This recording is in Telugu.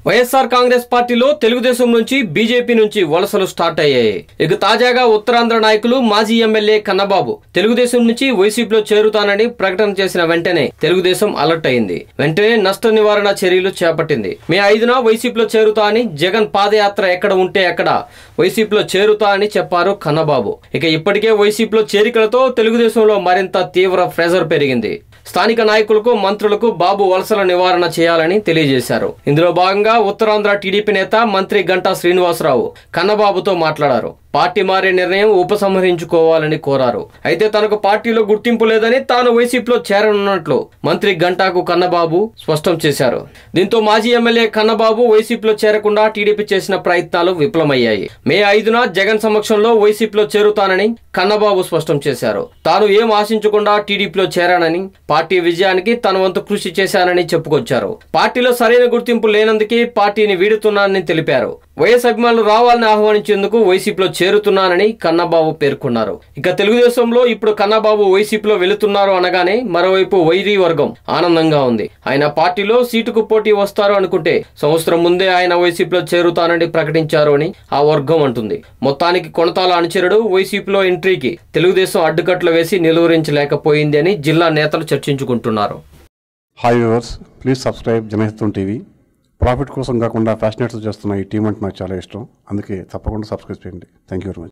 వైఎస్ఆర్ కాంగ్రెస్ పార్టీలో తెలుగుదేశం నుంచి బీజేపీ నుంచి వలసలు స్టార్ట్ అయ్యాయి ఇక తాజాగా ఉత్తరాంధ్ర నాయకులు మాజీ ఎమ్మెల్యే కన్నబాబు తెలుగుదేశం నుంచి వైసీపీలో చేరుతానని ప్రకటన చేసిన వెంటనే తెలుగుదేశం అలర్ట్ అయింది వెంటనే నష్ట నివారణ చర్యలు చేపట్టింది మే ఐదున వైసీపీలో చేరుతా అని జగన్ పాదయాత్ర ఎక్కడ ఉంటే అక్కడ వైసీపీలో చేరుతా అని చెప్పారు కన్నబాబు ఇక ఇప్పటికే వైసీపీలో చేరికలతో తెలుగుదేశంలో మరింత తీవ్ర ప్రెజర్ పెరిగింది స్థానిక నాయకులకు మంత్రులకు బాబు వలసల నివారణ చేయాలని తెలియజేశారు ఇందులో భాగంగా ఉత్తరాంధ్ర టీడీపీ నేత మంత్రి గంటా శ్రీనివాసరావు కన్నబాబుతో మాట్లాడారు పార్టీ మారే నిర్ణయం ఉపసంహరించుకోవాలని కోరారు అయితే తనకు పార్టీలో గుర్తింపు లేదని తాను వైసీపీలో చేరనున్నట్లు మంత్రి గంటాకు కన్నబాబు స్పష్టం చేశారు దీంతో మాజీ ఎమ్మెల్యే కన్నబాబు వైసీపీలో చేరకుండా టీడీపీ చేసిన ప్రయత్నాలు విఫలమయ్యాయి మే ఐదున జగన్ సమక్షంలో వైసీపీలో చేరుతానని కన్నబాబు స్పష్టం చేశారు తాను ఏం ఆశించకుండా టీడీపీలో చేరానని పార్టీ విజయానికి తన వంతు కృషి చేశానని చెప్పుకొచ్చారు పార్టీలో సరైన గుర్తింపు లేనందుకే పార్టీని వీడుతున్నానని తెలిపారు వైఎస్ అభిమానులు రావాలని ఆహ్వానించేందుకు వైసీపీలో చేరుతున్నానని కన్నబాబు పేర్కొన్నారు ఇక తెలుగుదేశంలో ఇప్పుడు కన్నబాబు వైసీపీలో వెళుతున్నారు అనగానే మరోవైపు వైరీ వర్గం ఆనందంగా ఉంది ఆయన పార్టీలో సీటుకు పోటీ వస్తారు అనుకుంటే సంవత్సరం ముందే ఆయన వైసీపీలో చేరుతానని ప్రకటించారు అని ఆ వర్గం అంటుంది మొత్తానికి కొనతాల అనుచరుడు వైసీపీలో ఎంట్రీకి తెలుగుదేశం అడ్డుకట్లు వేసి నిలువరించలేకపోయింది అని జిల్లా నేతలు చర్చించుకుంటున్నారు hi viewers please subscribe Janahitam TV profit కోసం కాకుండా ఫ్యాషనేట్స్ చేస్తున్న ఈ టీం అంటే నాకు చాలా ఇష్టం అందుకే తప్పకుండా సబ్స్క్రైబ్ చేయండి థ్యాంక్ యూ వెరీ మచ్